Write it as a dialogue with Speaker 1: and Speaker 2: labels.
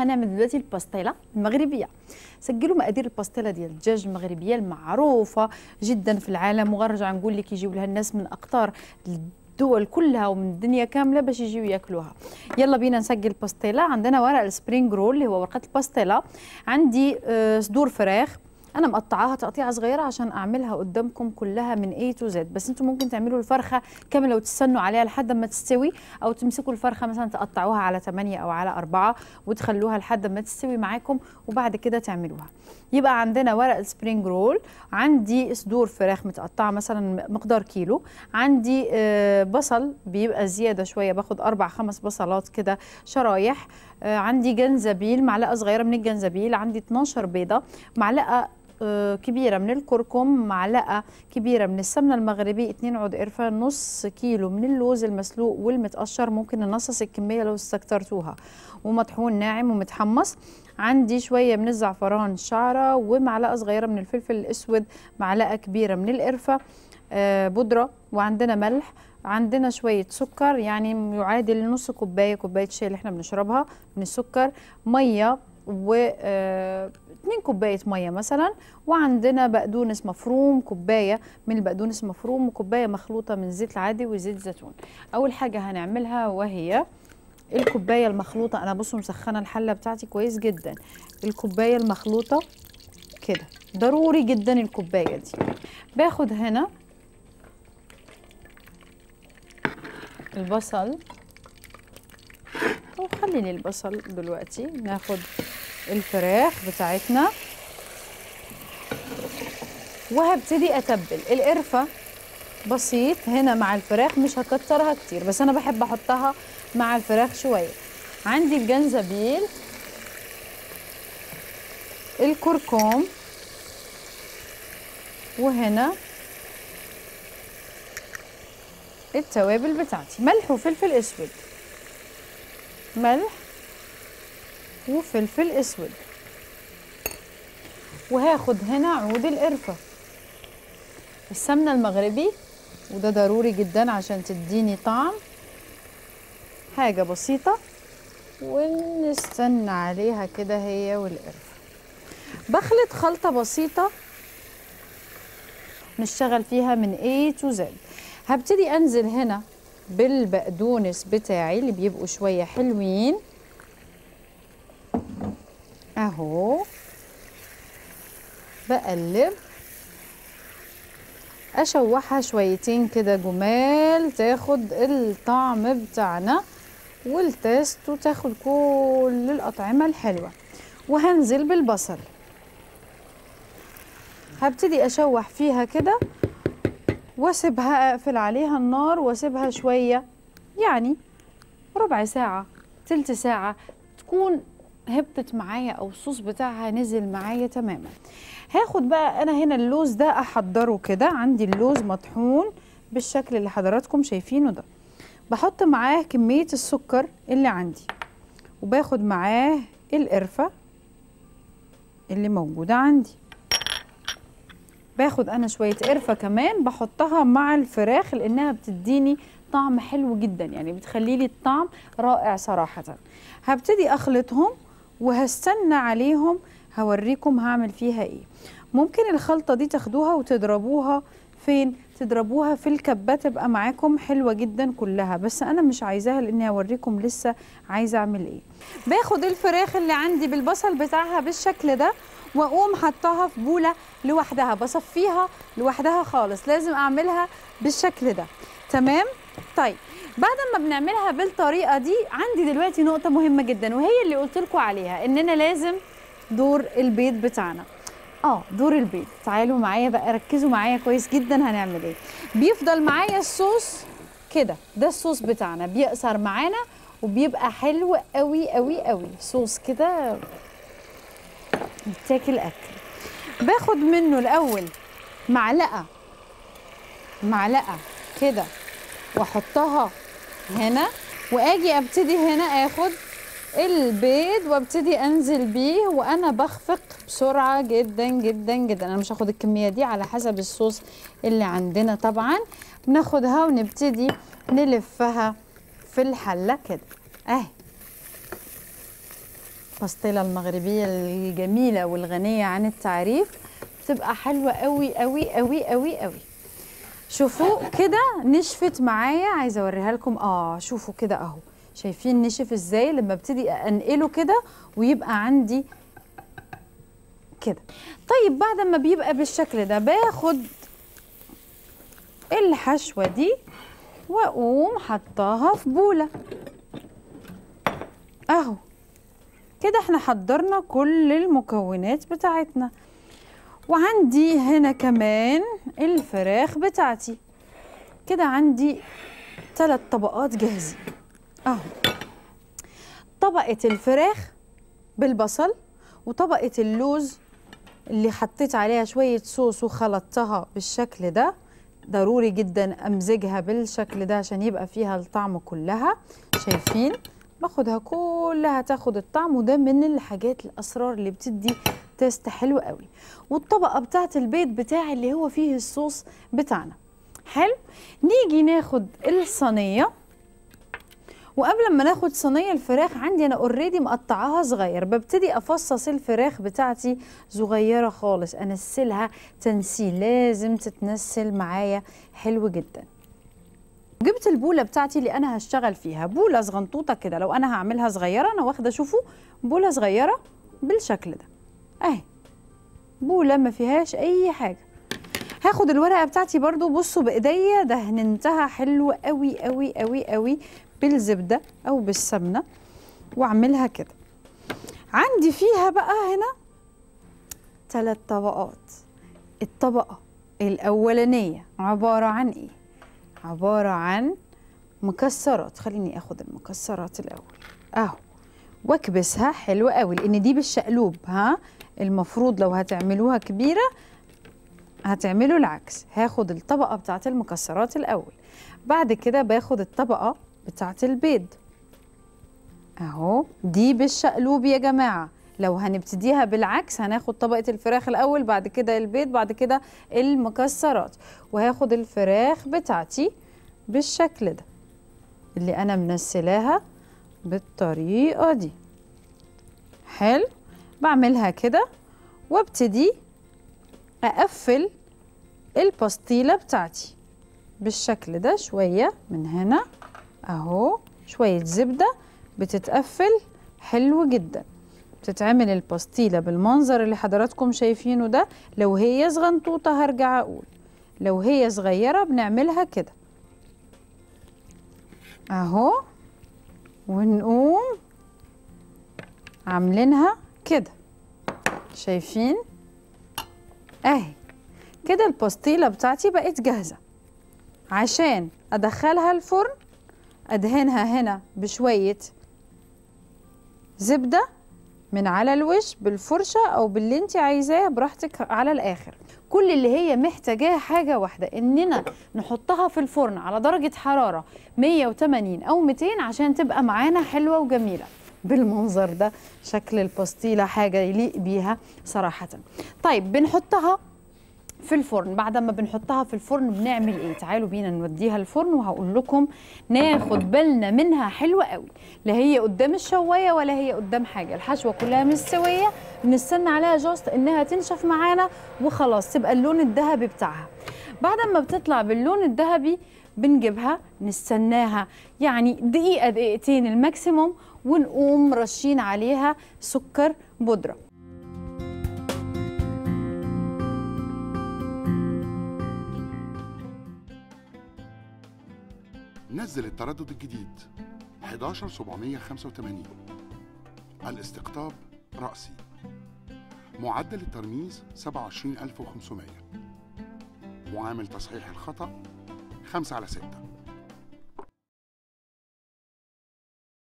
Speaker 1: هنعمل دلوقتي الباستيلا المغربيه سجلوا مقادير الباستيلا ديال الدجاج المغربيه المعروفه جدا في العالم وغرجع نقول لك يجيو لها الناس من اقطار الدول كلها ومن الدنيا كامله باش يجيو ياكلوها يلا بينا نسجل باستيلا عندنا ورق السبرينج رول اللي هو ورقه الباستيلا عندي آه، صدور فراخ انا مقطعاها تقطيعه صغيره عشان اعملها قدامكم كلها من A to Z بس انتم ممكن تعملوا الفرخه كامله وتستنوا عليها لحد ما تستوي او تمسكوا الفرخه مثلا تقطعوها على 8 او على 4 وتخلوها لحد ما تستوي معاكم وبعد كده تعملوها يبقى عندنا ورق السبرينج رول عندي صدور فراخ متقطعه مثلا مقدار كيلو عندي آه، بصل بيبقى زياده شويه باخد اربع خمس بصلات كده شرايح آه، عندي جنزبيل معلقه صغيره من الجنزبيل عندي 12 بيضه معلقه آه، كبيره من الكركم معلقه كبيره من السمنه المغربي 2 عود قرفه نص كيلو من اللوز المسلوق والمتقشر ممكن ننصص الكميه لو استكترتوها ومطحون ناعم ومتحمص عندي شويه من الزعفران شعره ومعلقه صغيره من الفلفل الاسود معلقه كبيره من القرفه آه، بودره وعندنا ملح عندنا شويه سكر يعني يعادل نص كوبايه كوبايه شاي اللي احنا بنشربها من السكر ميه و آه، 2 كوبايه ميه مثلا وعندنا بقدونس مفروم كوبايه من البقدونس المفروم وكوبايه مخلوطه من زيت العادي وزيت زيتون اول حاجه هنعملها وهي الكوبايه المخلوطه انا بصوا مسخنه الحله بتاعتي كويس جدا الكوبايه المخلوطه كده ضروري جدا الكوبايه دي باخد هنا البصل او خليني البصل دلوقتي ناخد الفراخ بتاعتنا وهبتدي اتبل القرفه بسيط هنا مع الفراخ مش هكترها كتير بس انا بحب احطها مع الفراخ شويه عندي الجنزبيل الكركم وهنا التوابل بتاعتي ملح وفلفل اسود ملح وفلفل اسود وهاخد هنا عود القرفه السمنه المغربي وده ضروري جدا عشان تديني طعم حاجه بسيطه ونستنى عليها كده هي والقرفه بخلط خلطه بسيطه نشتغل فيها من A to Z هبتدي انزل هنا بالبقدونس بتاعي اللي بيبقوا شويه حلوين اهو بقلب اشوحها شويتين كده جمال تاخد الطعم بتاعنا والتيست وتاخد كل الاطعمه الحلوه وهنزل بالبصل هبتدي اشوح فيها كده واسيبها اقفل عليها النار واسيبها شويه يعني ربع ساعه تلت ساعه تكون هبطت معايا او الصوص بتاعها نزل معايا تماما هاخد بقى انا هنا اللوز ده احضره كده عندي اللوز مطحون بالشكل اللي حضراتكم شايفينه ده بحط معاه كمية السكر اللي عندي وباخد معاه القرفة اللي موجودة عندي باخد انا شوية قرفة كمان بحطها مع الفراخ لانها بتديني طعم حلو جدا يعني بتخلي لي الطعم رائع صراحة هبتدي اخلطهم وهستنى عليهم هوريكم هعمل فيها ايه ممكن الخلطة دي تاخدوها وتضربوها فين تضربوها في الكبة تبقى معاكم حلوة جدا كلها بس انا مش عايزاها لاني هوريكم لسه عايزة اعمل ايه باخد الفراخ اللي عندي بالبصل بتاعها بالشكل ده واقوم حطاها في بولة لوحدها بصفيها لوحدها خالص لازم اعملها بالشكل ده تمام طيب بعد ما بنعملها بالطريقه دي عندي دلوقتي نقطه مهمه جدا وهي اللي قلت لكم عليها اننا لازم دور البيض بتاعنا اه دور البيض تعالوا معايا بقى ركزوا معايا كويس جدا هنعمل ايه بيفضل معايا الصوص كده ده الصوص بتاعنا بيقصر معانا وبيبقى حلو قوي قوي قوي صوص كده بتاكل اكل باخد منه الاول معلقه معلقه كده واحطها هنا واجي ابتدي هنا اخد البيض وابتدي انزل بيه وانا بخفق بسرعه جدا جدا جدا انا مش هاخد الكميه دي على حسب الصوص اللي عندنا طبعا بناخدها ونبتدي نلفها في الحله كده اهي الباستيلا المغربية الجميلة والغنية عن التعريف بتبقى حلوة قوي قوي قوي قوي قوي شوفوا كده نشفت معايا عايزة اوريها لكم اه شوفوا كده اهو شايفين نشف ازاي لما ابتدي انقله كده ويبقى عندي كده طيب بعد ما بيبقى بالشكل ده باخد الحشوة دي واقوم حطاها في بولة اهو كده احنا حضرنا كل المكونات بتاعتنا وعندي هنا كمان الفراخ بتاعتي كده عندي ثلاث طبقات جاهزين اهو طبقة الفراخ بالبصل وطبقة اللوز اللي حطيت عليها شوية صوص وخلطتها بالشكل ده ضروري جدا امزجها بالشكل ده عشان يبقى فيها الطعم كلها شايفين باخدها كلها تاخد الطعم وده من الحاجات الاسرار اللي بتدي تيست حلو قوي والطبقه بتاعت البيض بتاعي اللي هو فيه الصوص بتاعنا حلو نيجي ناخد الصينيه وقبل ما ناخد صينيه الفراخ عندي انا اوريدي مقطعاها صغير ببتدي افصص الفراخ بتاعتي صغيره خالص انسلها تنسيل لازم تتنسل معايا حلو جدا جبت البوله بتاعتي اللي انا هشتغل فيها بوله صغنطوطه كده لو انا هعملها صغيره انا واخده شوفوا بوله صغيره بالشكل ده اهي بوله ما فيهاش اي حاجه هاخد الورقه بتاعتي برضو بصوا بايديا دهنتها حلو قوي قوي قوي قوي بالزبده او بالسمنه واعملها كده عندي فيها بقى هنا ثلاث طبقات الطبقه الاولانيه عباره عن ايه عباره عن مكسرات خليني اخد المكسرات الاول اهو واكبسها حلو قوي لان دي بالشقلوب ها المفروض لو هتعملوها كبيره هتعملوا العكس هاخد الطبقه بتاعت المكسرات الاول بعد كده باخد الطبقه بتاعت البيض اهو دي بالشقلوب يا جماعه لو هنبتديها بالعكس هناخد طبقه الفراخ الاول بعد كده البيض بعد كده المكسرات وهاخد الفراخ بتاعتي بالشكل ده اللي انا منسلاها بالطريقه دي حلو بعملها كده وابتدي اقفل الباستيله بتاعتي بالشكل ده شويه من هنا اهو شويه زبده بتتقفل حلو جدا بتتعمل الباستيله بالمنظر اللي حضراتكم شايفينه ده لو هي صغنطوطه هرجع اقول لو هي صغيره بنعملها كده اهو ونقوم عاملينها كده شايفين اهي كده الباستيله بتاعتي بقت جاهزه عشان ادخلها الفرن ادهنها هنا بشويه زبده من على الوش بالفرشه او باللي انت عايزاه براحتك على الاخر كل اللي هي محتاجاه حاجه واحده اننا نحطها في الفرن على درجه حراره 180 او 200 عشان تبقى معانا حلوه وجميله بالمنظر ده شكل الباستيله حاجه يليق بيها صراحه طيب بنحطها في الفرن بعد ما بنحطها في الفرن بنعمل ايه تعالوا بينا نوديها الفرن وهقول لكم ناخد بالنا منها حلوه قوي لا هي قدام الشوايه ولا هي قدام حاجه الحشوه كلها مستويه بنستنى عليها جاست انها تنشف معانا وخلاص تبقى اللون الذهبي بتاعها بعد ما بتطلع باللون الذهبي بنجيبها نستناها يعني دقيقه دقيقتين الماكسيموم ونقوم رشين عليها سكر بودره
Speaker 2: نزل التردد الجديد 11785 الاستقطاب رأسي معدل الترميز 27500 معامل تصحيح الخطأ 5 على 6